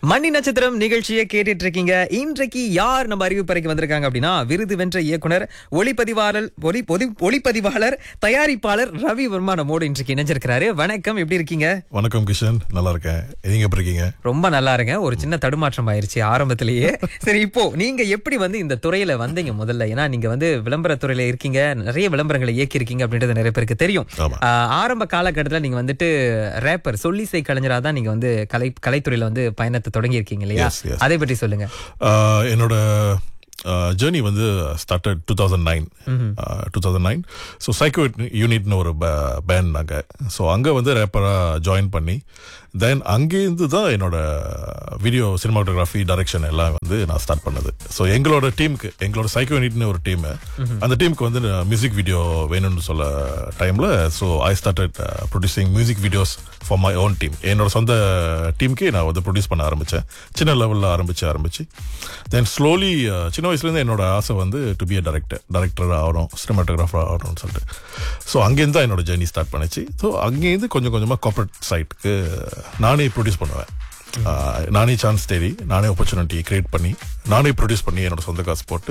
மணி நட்சத்திரம் நிகழ்ச்சியை கேட்டுட்டு இருக்கீங்க இன்றைக்கு யார் நம்ம அறிவிப்பறைக்கு வந்திருக்காங்க அப்படின்னா விருது வென்ற இயக்குனர் ஒளிப்பதிவாளர் ஒளி பொதி- ஒளிப்பதிவாளர் தயாரிப்பாளர் ரவி வர்மா நம்மோடு இன்றைக்கு இணைஞ்சிருக்கிறாரு வணக்கம் எப்படி இருக்கீங்க வணக்கம் கிஷன் நல்லா இருக்கேன் நீங்க எப்படி இருக்கீங்க ரொம்ப நல்லா இருங்க ஒரு சின்ன தடுமாற்றம் ஆயிருச்சு ஆரம்பத்திலேயே சரி இப்போ நீங்க எப்படி வந்து இந்த துறையில வந்தீங்க முதல்ல ஏன்னா நீங்க வந்து விளம்பர துறையில இருக்கீங்க நிறைய விளம்பரங்களை இயக்கி இருக்கீங்க அப்படின்றது நிறைய பேருக்கு தெரியும் ஆமா. ஆஹ், ஆரம்ப காலகட்டத்துல நீங்க வந்துட்டு ரேப்பர் சொல்லிசை கலைஞரா தான் நீங்க வந்து கலை கலைத்துறையில வந்து பயணத்தை தொடங்கி இருக்கீங்க இல்லையா Yes, yes. அதை பற்றி சொல்லுங்க ஆஹ் என்னோட ஜேர்னி வந்து started two thousand nine two thousand nine so psycho யூனிட்னு ஒரு பேண்ட் நாங்கள் ஸோ அங்கே வந்து ரேப்பராக ஜாயின் பண்ணி தென் அங்கேருந்து தான் என்னோட வீடியோ சினிமாட்டோகிராஃபி டைரக்ஷன் எல்லாம் வந்து நான் ஸ்டார்ட் பண்ணது ஸோ எங்களோட டீமுக்கு எங்களோட சைக்கோ யூனிட்னு ஒரு டீம் அந்த டீமுக்கு வந்து மியூசிக் வீடியோ வேணும்னு சொல்ல டைமில் so I started producing music videos for my own team என்னோட சொந்த டீமுக்கே நான் வந்து ப்ரொடியூஸ் பண்ண ஆரம்பித்தேன் சின்ன லெவலில் ஆரம்பிச்சு ஆரம்பிச்சு தென் ஸ்லோலி சின்ன வயசுலேருந்து என்னோட ஆசை வந்து to be a director director ஆகணும் சினிமாட்டோகிராஃபர் ஆகணும்னு சொல்லிட்டு ஸோ அங்கேருந்து தான் என்னோட ஜேர்னி ஸ்டார்ட் பண்ணுச்சு ஸோ அங்கேருந்து கொஞ்சம் கொஞ்சமாக கார்பரேட் சைட்டுக்கு நானே ப்ரொடியூஸ் பண்ணுவேன் ஆஹ் நானே சான்ஸ் தேடி நானே ஆப்பர்ச்சுனிட்டி கிரியேட் பண்ணி நானே ப்ரொடியூஸ் பண்ணி என்னோட சொந்த காசு போட்டு